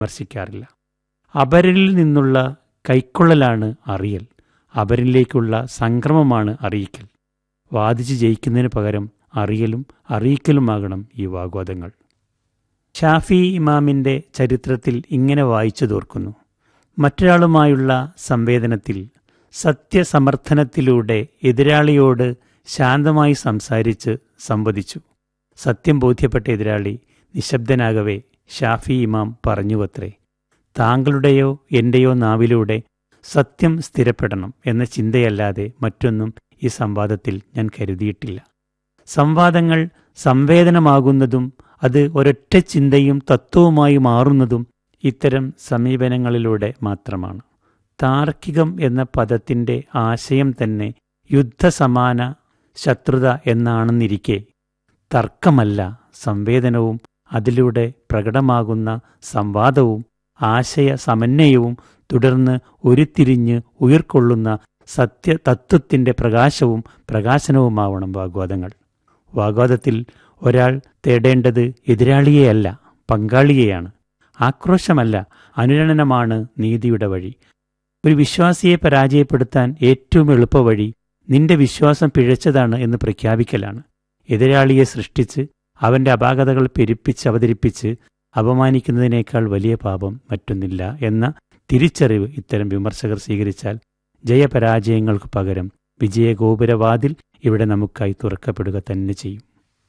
വിമർശിക്കാറില്ല അപരരിൽ നിന്നുള്ള കൈക്കൊള്ളലാണ് അറിയൽ അപരനിലേക്കുള്ള സംക്രമമാണ് അറിയിക്കൽ വാദിച്ച് ജയിക്കുന്നതിന് പകരം അറിയലും അറിയിക്കലുമാകണം ഈ വാഗ്വാദങ്ങൾ ഷാഫി ഇമാമിൻ്റെ ചരിത്രത്തിൽ ഇങ്ങനെ വായിച്ചു തോർക്കുന്നു മറ്റൊരാളുമായുള്ള സംവേദനത്തിൽ സത്യസമർത്ഥനത്തിലൂടെ എതിരാളിയോട് ശാന്തമായി സംസാരിച്ച് സംവദിച്ചു സത്യം ബോധ്യപ്പെട്ട എതിരാളി നിശബ്ദനാകവേ ഷാഫി ഇമാം പറഞ്ഞുവത്രേ താങ്കളുടെയോ എന്റെയോ നാവിലൂടെ സത്യം സ്ഥിരപ്പെടണം എന്ന ചിന്തയല്ലാതെ മറ്റൊന്നും ഈ സംവാദത്തിൽ ഞാൻ കരുതിയിട്ടില്ല സംവാദങ്ങൾ സംവേദനമാകുന്നതും അത് ഒരൊറ്റ ചിന്തയും തത്വവുമായി മാറുന്നതും ഇത്തരം സമീപനങ്ങളിലൂടെ മാത്രമാണ് താർക്കികം എന്ന പദത്തിൻ്റെ ആശയം തന്നെ യുദ്ധസമാന ശത്രുത എന്നാണെന്നിരിക്കെ തർക്കമല്ല സംവേദനവും അതിലൂടെ പ്രകടമാകുന്ന സംവാദവും ആശയ സമന്വയവും തുടർന്ന് ഉരുത്തിരിഞ്ഞ് ഉയർക്കൊള്ളുന്ന സത്യ തത്വത്തിൻ്റെ പ്രകാശവും പ്രകാശനവുമാവണം വാഗ്വാദങ്ങൾ വാഗ്വാദത്തിൽ ഒരാൾ തേടേണ്ടത് എതിരാളിയെയല്ല പങ്കാളിയെയാണ് ആക്രോശമല്ല അനുരണനമാണ് നീതിയുടെ വഴി ഒരു വിശ്വാസിയെ പരാജയപ്പെടുത്താൻ ഏറ്റവും എളുപ്പവഴി നിന്റെ വിശ്വാസം പിഴച്ചതാണ് എന്ന് പ്രഖ്യാപിക്കലാണ് എതിരാളിയെ സൃഷ്ടിച്ച് അവന്റെ അപാകതകൾ പെരുപ്പിച്ച് അവതരിപ്പിച്ച് അപമാനിക്കുന്നതിനേക്കാൾ വലിയ പാപം മറ്റൊന്നില്ല എന്ന തിരിച്ചറിവ് ഇത്തരം വിമർശകർ സ്വീകരിച്ചാൽ ജയപരാജയങ്ങൾക്ക് പകരം വിജയഗോപുരവാതിൽ ഇവിടെ നമുക്കായി തുറക്കപ്പെടുക തന്നെ ചെയ്യും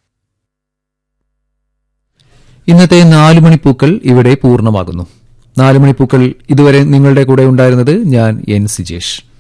ഇന്നത്തെ നാലുമണിപ്പൂക്കൾ ഇവിടെ പൂർണ്ണമാകുന്നു നാലുമണിപ്പൂക്കൾ ഇതുവരെ നിങ്ങളുടെ കൂടെ ഉണ്ടായിരുന്നത് ഞാൻ എൻ സിജേഷ്